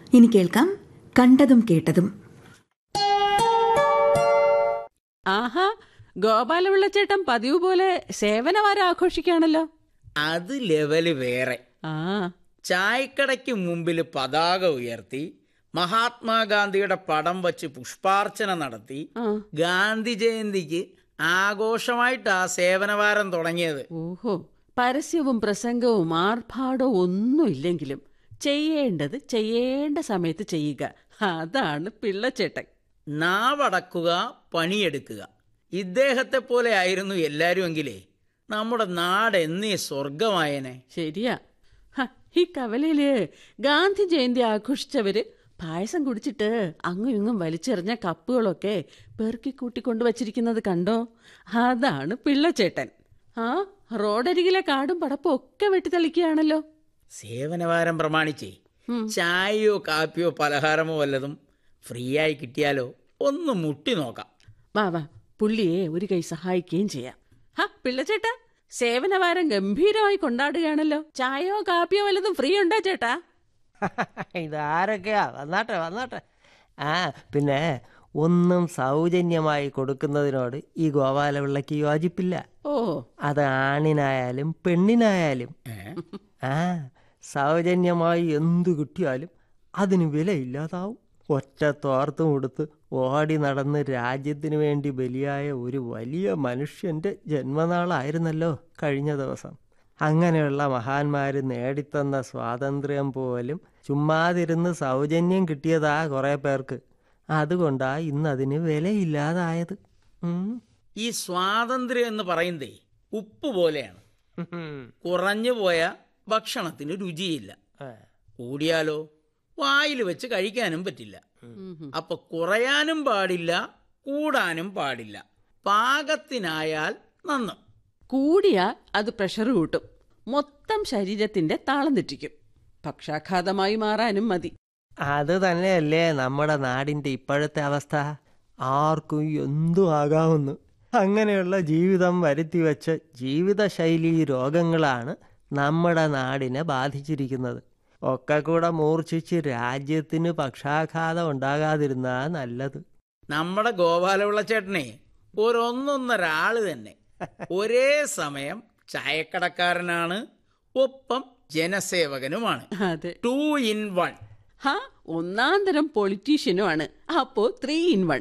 ഇനി കേൾക്കാം കണ്ടതും കേട്ടതും ആഹാ ഗോപാലപിള്ളച്ചേട്ടൻ പതിവ് പോലെ സേവനവാരം ആഘോഷിക്കുകയാണല്ലോ അത് ലെവല് വേറെ ആ ചായക്കടയ്ക്ക് മുമ്പിൽ പതാക ഉയർത്തി മഹാത്മാഗാന്ധിയുടെ പടം വച്ച് പുഷ്പാർച്ചന നടത്തി ആ ഗാന്ധി ജയന്തിക്ക് ആഘോഷമായിട്ടാ സേവനവാരം തുടങ്ങിയത് ഓഹോ പരസ്യവും പ്രസംഗവും ആർഭാടവും ഒന്നുമില്ലെങ്കിലും ചെയ്യേണ്ടത് ചെയ്യേണ്ട സമയത്ത് ചെയ്യുക അതാണ് പിള്ളച്ചേട്ടൻ നാവടക്കുക പണിയെടുക്കുക ഇദ്ദേഹത്തെ പോലെ ആയിരുന്നു എല്ലാരും എങ്കിലേ നമ്മുടെ നാട് എന്നീ സ്വർഗമായനെ ശരിയാ ഹ, ഈ കവലയില് ഗാന്ധി ജയന്തി ആഘോഷിച്ചവര് പായസം കുടിച്ചിട്ട് അങ്ങും ഇങ്ങും വലിച്ചെറിഞ്ഞ കപ്പുകളൊക്കെ പെറുക്കി കൂട്ടിക്കൊണ്ടു വച്ചിരിക്കുന്നത് കണ്ടോ അതാണ് പിള്ളച്ചേട്ടൻ ആ റോഡരികിലെ കാടും പടപ്പും ഒക്കെ വെട്ടിത്തെളിക്കുകയാണല്ലോ സേവനവാരം പ്രമാണിച്ചേ ഉം. ചായയോ കാപ്പിയോ പലഹാരമോ വല്ലതും ഫ്രീ ആയി കിട്ടിയാലോ ഒന്ന് മുട്ടി നോക്കാം വാ വാ പുള്ളിയെ ഒരു കൈ സഹായിക്കുകയും ചെയ്യാം ഹാ പിള്ളച്ചേട്ടാ സേവനവാരം ഗംഭീരമായി കൊണ്ടാടുകയാണല്ലോ ചായയോ കാപ്പിയോ വല്ലതും ഫ്രീ ഉണ്ടോ ചേട്ടാ ഇതാരൊക്കെയാ വന്നാട്ടെ വന്നാട്ടെ ആ പിന്നെ ഒന്നും സൗജന്യമായി കൊടുക്കുന്നതിനോട് ഈ ഗോപാലപിള്ളയ്ക്ക് യോജിപ്പില്ല ഓ അത് ആണിനായാലും പെണ്ണിനായാലും ആ സൗജന്യമായി എന്തു കിട്ടിയാലും അതിന് വിലയില്ലാതാവും ഒറ്റ തോർത്തും കൊടുത്ത് ഓടി നടന്ന് രാജ്യത്തിന് വേണ്ടി ബലിയായ ഒരു വലിയ മനുഷ്യന്റെ ജന്മനാളായിരുന്നല്ലോ കഴിഞ്ഞ ദിവസം അങ്ങനെയുള്ള മഹാന്മാർ നേടിത്തന്ന സ്വാതന്ത്ര്യം പോലും ചുമ്മാതിരുന്ന് സൗജന്യം കിട്ടിയതാ കുറേ പേർക്ക് അതുകൊണ്ടാ ഇന്നതിന് വിലയില്ലാതായത് ഉം. ഈ സ്വാതന്ത്ര്യം എന്ന് പറയുന്നതേ ഉപ്പ് പോലെയാണ് കുറഞ്ഞു പോയ ഭക്ഷണത്തിന് രുചിയില്ല ആ. കൂടിയാലോ വായിൽ വെച്ച് കഴിക്കാനും പറ്റില്ല അപ്പൊ കുറയാനും പാടില്ല കൂടാനും പാടില്ല പാകത്തിനായാൽ നന്ന് കൂടിയാൽ അത് പ്രഷർ കൂട്ടും മൊത്തം ശരീരത്തിന്റെ താളം തെറ്റിക്കും പക്ഷാഘാതമായി മാറാനും മതി അത് തന്നെയല്ലേ നമ്മുടെ നാടിന്റെ ഇപ്പോഴത്തെ അവസ്ഥ ആർക്കും എന്തും ആകാവുന്നു അങ്ങനെയുള്ള ജീവിതം വരുത്തി വെച്ച ജീവിതശൈലി രോഗങ്ങളാണ് നമ്മുടെ നാടിനെ ബാധിച്ചിരിക്കുന്നത് ഒക്കെ കൂടെ മൂർച്ഛിച്ച് രാജ്യത്തിന് പക്ഷാഘാതം ഉണ്ടാകാതിരുന്നാ നല്ലത് നമ്മുടെ ഗോപാലപിള്ള ചേട്ടനെ ഒരൊന്നൊന്നര ആള് തന്നെ ഒരേ സമയം ചായക്കടക്കാരനാണ് ഒപ്പം ജനസേവകനുമാണ് അതെ ടു ഇൻ വൺ ഹാ ഒന്നാം തരം പൊളിറ്റീഷ്യനുമാണ് അപ്പോ ത്രീ ഇൻ വൺ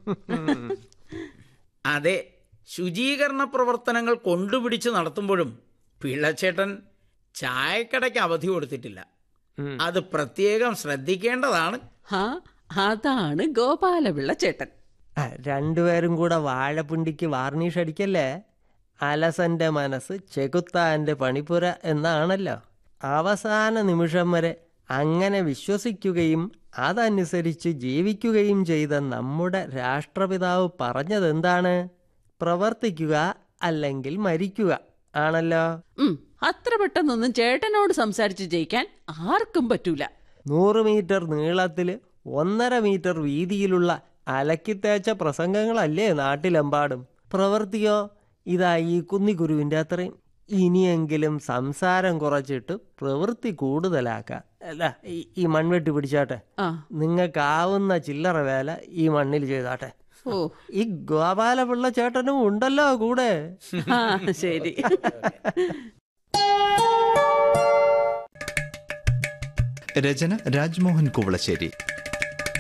അതെ ശുചീകരണ പ്രവർത്തനങ്ങൾ കൊണ്ടുപിടിച്ച് നടത്തുമ്പോഴും പിള്ളച്ചേട്ടൻ ചായക്കടയ്ക്ക് അവധി കൊടുത്തിട്ടില്ല അത് പ്രത്യേകം ശ്രദ്ധിക്കേണ്ടതാണ് ഹാ അതാണ് ഗോപാലപിള്ള ചേട്ടൻ ആ, രണ്ടുപേരും കൂടെ വാഴപ്പിണ്ടിക്ക് വാർണിഷ് അടിക്കല്ലേ അലസന്റെ മനസ്സ് ചെകുത്താന്റെ പണിപ്പുര എന്നാണല്ലോ അവസാന നിമിഷം വരെ അങ്ങനെ വിശ്വസിക്കുകയും അതനുസരിച്ച് ജീവിക്കുകയും ചെയ്ത നമ്മുടെ രാഷ്ട്രപിതാവ് പറഞ്ഞതെന്താണ് പ്രവർത്തിക്കുക അല്ലെങ്കിൽ മരിക്കുക ആണല്ലോ ഉം അത്ര പെട്ടെന്നൊന്നും ചേട്ടനോട് സംസാരിച്ച് ജയിക്കാൻ ആർക്കും പറ്റൂല നൂറ് മീറ്റർ നീളത്തിൽ ഒന്നര മീറ്റർ വീതിയിലുള്ള അലക്കിത്തേച്ച പ്രസംഗങ്ങളല്ലേ നാട്ടിലെമ്പാടും പ്രവൃത്തിയോ ഇതാ ഈ കുന്നിക്കുരുവിൻ്റെ അത്രയും ഇനിയെങ്കിലും സംസാരം കുറച്ചിട്ട് പ്രവൃത്തി കൂടുതലാക്കാം അല്ല ഈ- ഈ മൺവെട്ടി പിടിച്ചാട്ടെ ആ നിങ്ങൾക്കാവുന്ന ചില്ലറ വേല ഈ മണ്ണിൽ ചെയ്താട്ടെ ഓ ഈ ഗോപാലപിള്ള ചേട്ടനും ഉണ്ടല്ലോ കൂടെ ആ ശരി രചന രാജ്മോഹൻ കുവളശ്ശേരി